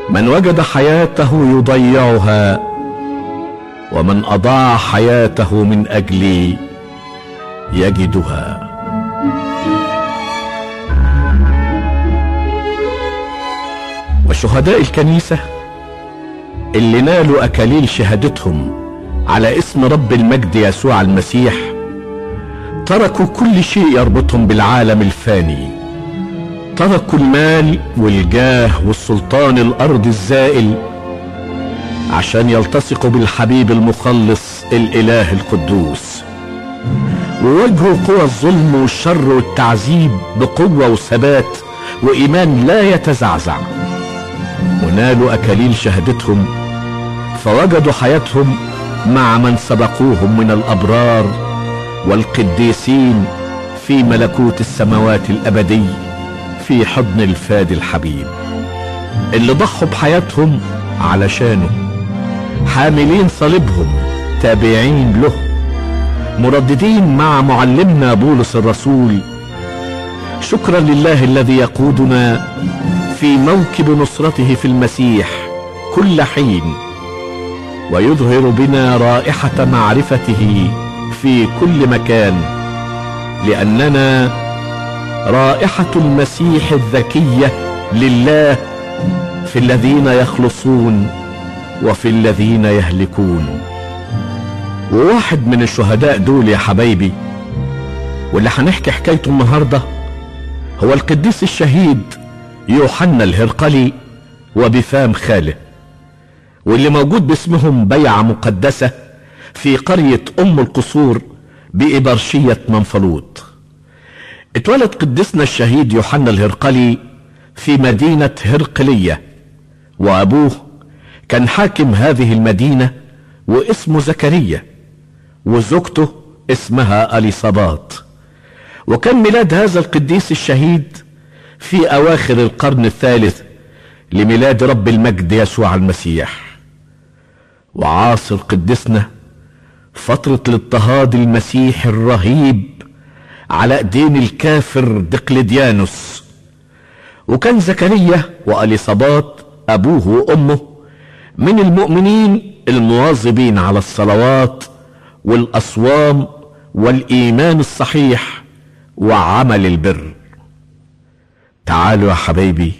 من وجد حياته يضيعها ومن اضاع حياته من اجلي يجدها وشهداء الكنيسه اللي نالوا اكاليل شهادتهم على اسم رب المجد يسوع المسيح تركوا كل شيء يربطهم بالعالم الفاني تركوا المال والجاه والسلطان الارض الزائل عشان يلتصقوا بالحبيب المخلص الاله القدوس وواجهوا قوى الظلم والشر والتعذيب بقوه وثبات وايمان لا يتزعزع ونالوا اكاليل شهادتهم فوجدوا حياتهم مع من سبقوهم من الابرار والقديسين في ملكوت السماوات الابدي في حضن الفادي الحبيب اللي ضحوا بحياتهم علشانه حاملين صليبهم تابعين له مرددين مع معلمنا بولس الرسول شكرا لله الذي يقودنا في موكب نصرته في المسيح كل حين ويظهر بنا رائحة معرفته في كل مكان لأننا رائحة المسيح الذكية لله في الذين يخلصون وفي الذين يهلكون وواحد من الشهداء دول يا حبايبي واللي هنحكي حكايته النهارده هو القديس الشهيد يوحنا الهرقلي وبفام خاله واللي موجود باسمهم بيعة مقدسة في قرية أم القصور بإبرشية منفلوط اتولد قدسنا الشهيد يوحنا الهرقلي في مدينة هرقلية وأبوه كان حاكم هذه المدينة واسمه زكريا وزوجته اسمها أليصابات وكان ميلاد هذا القديس الشهيد في أواخر القرن الثالث لميلاد رب المجد يسوع المسيح وعاصر قدسنا فترة الاضطهاد المسيحي الرهيب على ايدين الكافر دقلديانوس وكان زكريا واليصابات ابوه وامه من المؤمنين المواظبين على الصلوات والاصوام والايمان الصحيح وعمل البر تعالوا يا حبايبي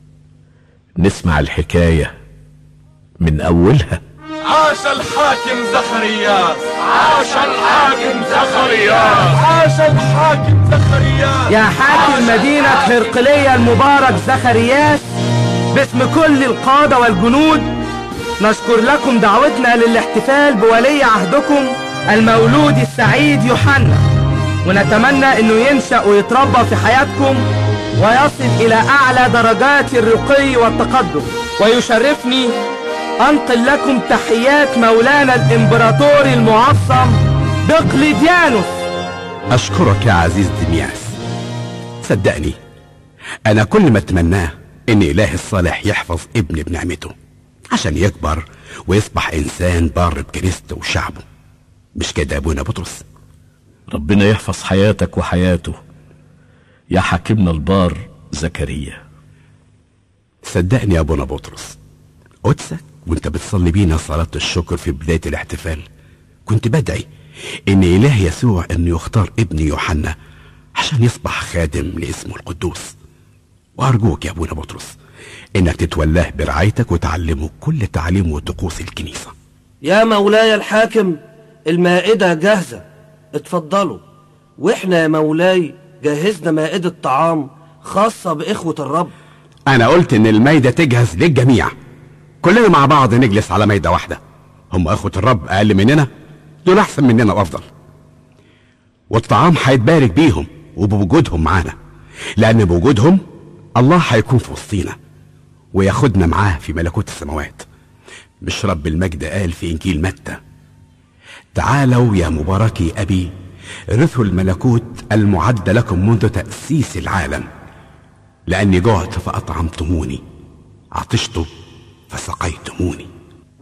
نسمع الحكايه من اولها عاش الحاكم زخرياس عاش الحاكم زخرياس عاش الحاكم زخرياس يا حاكم مدينة هرقلية المبارك زخرياس باسم كل القادة والجنود نشكر لكم دعوتنا للاحتفال بولي عهدكم المولود السعيد يوحنا ونتمنى انه ينشأ ويتربى في حياتكم ويصل الى اعلى درجات الرقي والتقدم ويشرفني انقل لكم تحيات مولانا الامبراطور المعظم دقلديانوس أشكرك يا عزيز دمياس صدقني أنا كل ما أتمناه إن إله الصالح يحفظ ابني بنعمته عشان يكبر ويصبح إنسان بار بكنيسته وشعبه مش كده يا أبونا بطرس ربنا يحفظ حياتك وحياته يا حاكمنا البار زكريا صدقني يا أبونا بطرس قدسك وانت بتصلي بينا صلاة الشكر في بداية الاحتفال كنت بدعي ان اله يسوع انه يختار ابني يوحنا عشان يصبح خادم لاسمه القدوس وارجوك يا ابونا بطرس انك تتولاه برعايتك وتعلمه كل تعليم وطقوس الكنيسة يا مولاي الحاكم المائدة جاهزة اتفضلوا واحنا يا مولاي جهزنا مائدة طعام خاصة بإخوة الرب انا قلت ان المايدة تجهز للجميع كلنا مع بعض نجلس على مايدة واحدة هم اخوة الرب اقل مننا دول احسن مننا وافضل والطعام هيتبارك بيهم وبوجودهم معانا لان بوجودهم الله هيكون في وسطينا وياخدنا معاه في ملكوت السماوات مش رب المجد قال في انجيل متى تعالوا يا مباركي ابي رثوا الملكوت المعد لكم منذ تاسيس العالم لاني جعت فاطعمتموني عطشت فسقيتموني